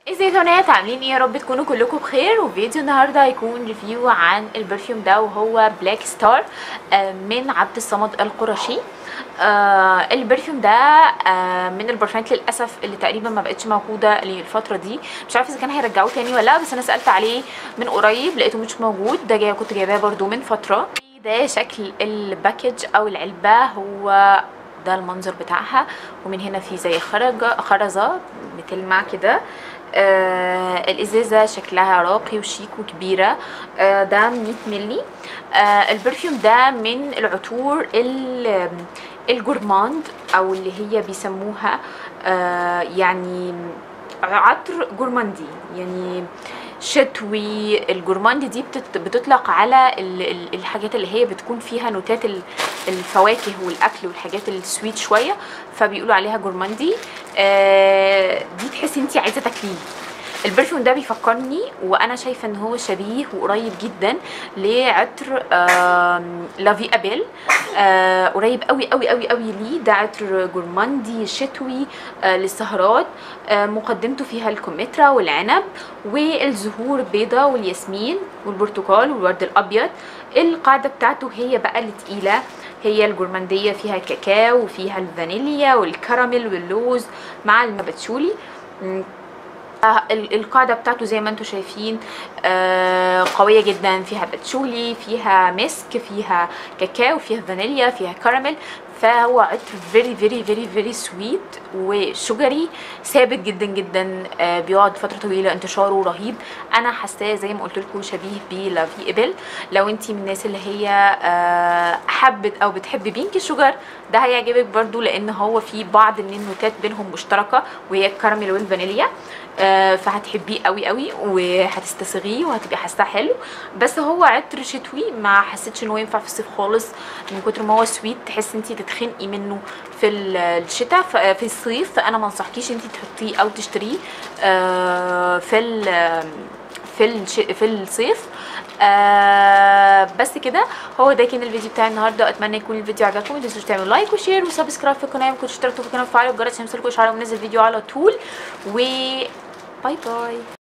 ازيكم يا بنات عاملين ايه يا رب تكونوا كلكم بخير وفيديو النهارده هيكون ريفيو عن البرفيوم ده وهو بلاك ستار من عبد الصمد القرشي آه البرفيوم ده آه من البرفانات للاسف اللي تقريبا ما بقتش موجوده الفتره دي مش عارفه اذا كان هيرجعوه تاني ولا لا بس انا سالت عليه من قريب لقيته مش موجود ده جاي كنت جايباه برده من فتره ده شكل الباكج او العلبه هو ده المنظر بتاعها ومن هنا في زي خرجه خرزه بتلمع كده آه الازازه شكلها راقي وشيك وكبيره آه ده 100 ملي آه البرفيوم ده من العطور الجورماند او اللي هي بيسموها آه يعني عطر جورماندي يعني شتوي الجورماند دي بتطلق على الحاجات اللي هي بتكون فيها نوتات الفواكه والاكل والحاجات السويت شويه فبيقولوا عليها جورماندي آه دي تحسي انت عايزه تاكليه البرفيوم ده بيفكرني وانا شايفه ان هو شبيه وقريب جدا لعطر آه لافي ابيل آه قريب قوي قوي قوي قوي ليه ده عطر جورماندي شتوي آه للسهرات آه مقدمته فيها الكمثرى والعنب والزهور البيضاء والياسمين والبرتقال والورد الابيض القاعده بتاعته هي بقى التقيله هي الجورمانديه فيها كاكاو وفيها الفانيليا والكراميل واللوز مع المبتشولي القاعده بتاعته زي ما انتم شايفين آه قويه جدا فيها باتشولي فيها مسك فيها كاكاو فيها فانيليا فيها كراميل فهو عطر فيري فيري فيري فيري سويت وشجري ثابت جدا جدا آه بيقعد فتره طويله انتشاره رهيب انا حاساه زي ما قلت لكم شبيه بلافي ابل لو انت من الناس اللي هي آه حبت او بتحب بينك شوجر ده هيعجبك برده لان هو في بعض من النوتات بينهم مشتركه وهي الكراميل والفانيليا آه فهتحبيه قوي قوي وهتستسغيه وهتبقي حاساه حلو بس هو عطر شتوي ما حسيتش ان هو ينفع في الصيف خالص من كتر ما هو سويت تحس انت تتخنقي منه في الشتاء في الصيف فانا ما انصحكيش انت تحطيه او تشتريه آه في في الش... في الصيف آه بس كده هو ده كان الفيديو بتاعي النهارده اتمنى يكون الفيديو عجبكم ما تنسوش تعملوا لايك وشير وسبسكرايب في القناه وكنتوا اشتركتوا في القناه وفعلوا الجرس عشان يوصلكوا اشعار وننزل فيديو على طول و باي باي